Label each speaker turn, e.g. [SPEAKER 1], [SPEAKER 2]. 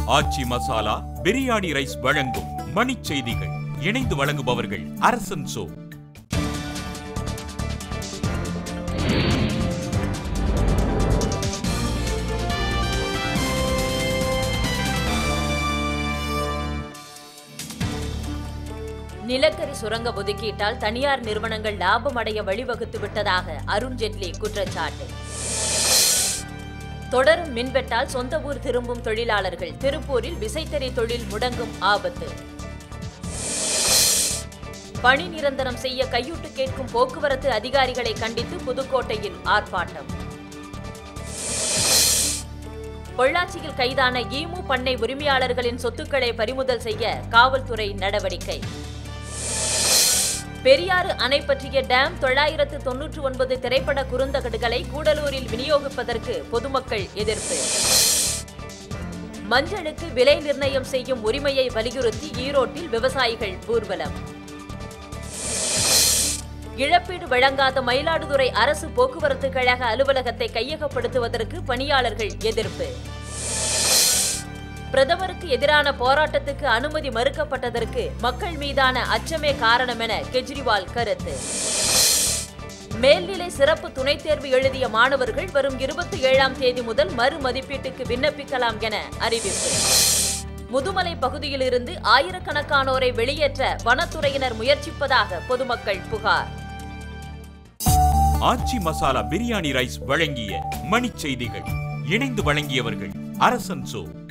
[SPEAKER 1] ஆச்சி masala biryani rice வழங்கும் மணிச் செய்திகள் இணைந்து வழங்குபவர்கள் அரசன் சோ
[SPEAKER 2] நிலக்கரி சுரங்க ஒதுக்கீட்டால் தனியார் நிறுவனங்கள் லாபம் அடைய வழிவகுத்து விட்டதாக அருண் ஜெட்லி குற்றச்சாட்டு தொடரும் மின்வெட்டால் சொந்த ஊர் திரும்பும் தொழிலாளர்கள் திருப்பூரில் விசைத்தறி தொழில் முடங்கும் ஆபத்து பணி நிரந்தரம் செய்ய கையூட்டு கேட்கும் போக்குவரத்து அதிகாரிகளை கண்டித்து புதுக்கோட்டையில் ஆர்ப்பாட்டம் பொள்ளாச்சியில் கைதான ஈமு பண்ணை உரிமையாளர்களின் சொத்துக்களை பறிமுதல் செய்ய காவல்துறை நடவடிக்கை பெரியாறு அணை பற்றிய டேம் தொள்ளாயிரத்து தொன்னூற்று ஒன்பது திரைப்பட குறுந்தகடுகளை கூடலூரில் விநியோகிப்பதற்கு பொதுமக்கள் எதிர்ப்பு மஞ்சளுக்கு விலை நிர்ணயம் செய்யும் உரிமையை வலியுறுத்தி ஈரோட்டில் விவசாயிகள் ஊர்வலம் இழப்பீடு வழங்காத மயிலாடுதுறை அரசு போக்குவரத்து கழக அலுவலகத்தை கையகப்படுத்துவதற்கு பணியாளர்கள் எதிர்ப்பு பிரதமருக்கு எதிரான போராட்டத்துக்கு அனுமதி மறுக்கப்பட்டதற்கு மக்கள் மீதான அச்சமே காரணம் என கெஜ்ரிவால் கருத்து மேல்நிலை சிறப்பு துணைத் தேர்வு எழுதிய மாணவர்கள் வரும் இருபத்தி ஏழாம் தேதி முதல் மறு மதிப்பீட்டுக்கு விண்ணப்பிக்கலாம் என அறிவிப்பு முதுமலை பகுதியிலிருந்து ஆயிரக்கணக்கானோரை வெளியேற்ற வனத்துறையினர் முயற்சிப்பதாக பொதுமக்கள் புகார்
[SPEAKER 1] ஆச்சி மசாலா பிரியாணி ரைஸ் வழங்கிய மணிச் செய்திகள் இணைந்து வழங்கியவர்கள் அரசன் சோ